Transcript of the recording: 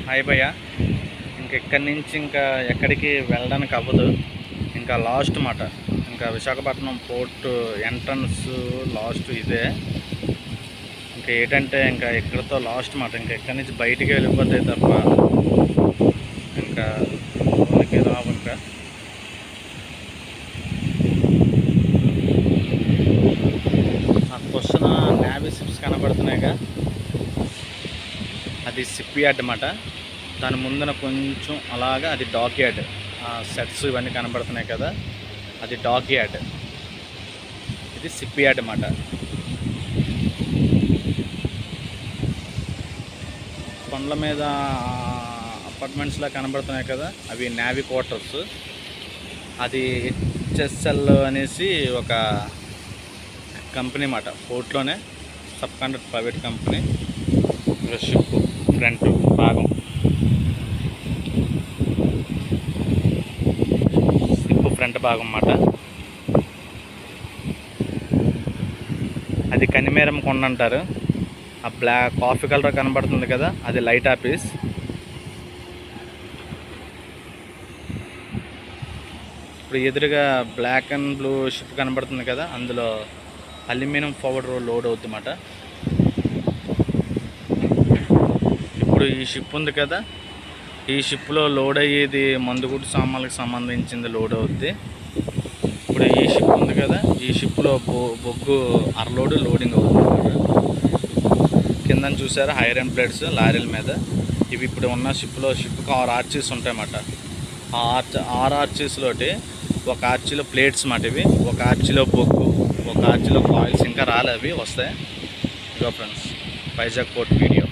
hi భయ్య ఇంక ఇక్కడి నుంచి ఇంకా ఎక్కడికి వెళ్ళడానికి అవ్వదు ఇంకా లాస్ట్ మాట ఇంకా విశాఖపట్నం పోర్ట్ ఎంట్రన్స్ లాస్ట్ ఇదే ఇంకా ఏంటంటే ఇంకా ఇక్కడతో లాస్ట్ మాట ఇంకా ఇక్కడి నుంచి బయటికి వెళ్ళిపోతే తప్ప ఇంకా లోనికి రావు ఇంకా ఆ క్వశ్చన్ నావీ షిప్స్ కనబడుతున్నాయిగా అది సిప్ యార్డ్ అన్నమాట దాని ముందున కొంచెం అలాగా అది డాక్ యార్డ్ ఆ సెట్స్ ఇవన్నీ కనబడుతున్నాయి కదా అది డాక్ యార్డ్ ఇది సిప్ యార్డ్ అన్నమాట కొండల మీద అపార్ట్మెంట్స్లా కనబడుతున్నాయి కదా అవి నావీ క్వార్టర్స్ అది హెచ్ఎస్ఎల్ అనేసి ఒక కంపెనీ మాట పోర్ట్లోనే sub contract private company ship front భాగం షిప్ ఫ్రంట్ భాగం అన్నమాట అది కనిమేరం కొండ అంటారు ఆ బ్లాక్ కాఫీ కలర్ కనబడుతుంది కదా అది లైట్ ఆఫీస్ ఇప్పుడు ఎదురుగా బ్లాక్ అండ్ బ్లూ షిప్ కనబడుతుంది కదా అందులో అల్యూమినియం పౌడర్ లోడ్ అవుతుందన్నమాట ఇప్పుడు ఈ షిప్ ఉంది కదా ఈ షిప్లో లోడ్ అయ్యేది మందుగుడ్డు సామాన్లకు సంబంధించింది లోడ్ అవుద్ది ఇప్పుడు ఈ షిప్ ఉంది కదా ఈ షిప్లో బొ బొగ్గు అరలోడు లోడింగ్ అవుతుంది కింద చూసారా ఐరన్ ప్లేట్స్ లారీల మీద ఇవి ఇప్పుడు ఉన్న షిప్లో షిప్కి ఆరు ఆర్చీస్ ఉంటాయన్నమాట ఆ ఆర్చ్ ఆరు ఆర్చీస్లోటి ఒక ఆర్చీలో ప్లేట్స్ మాట ఇవి ఒక ఆర్చీలో బొగ్గు ఒక ఆర్చీలో కాయిల్స్ ఇంకా రాలే అవి వస్తాయి ఇగో ఫ్రెండ్స్ వైజాగ్ పోర్ట్ వీడియో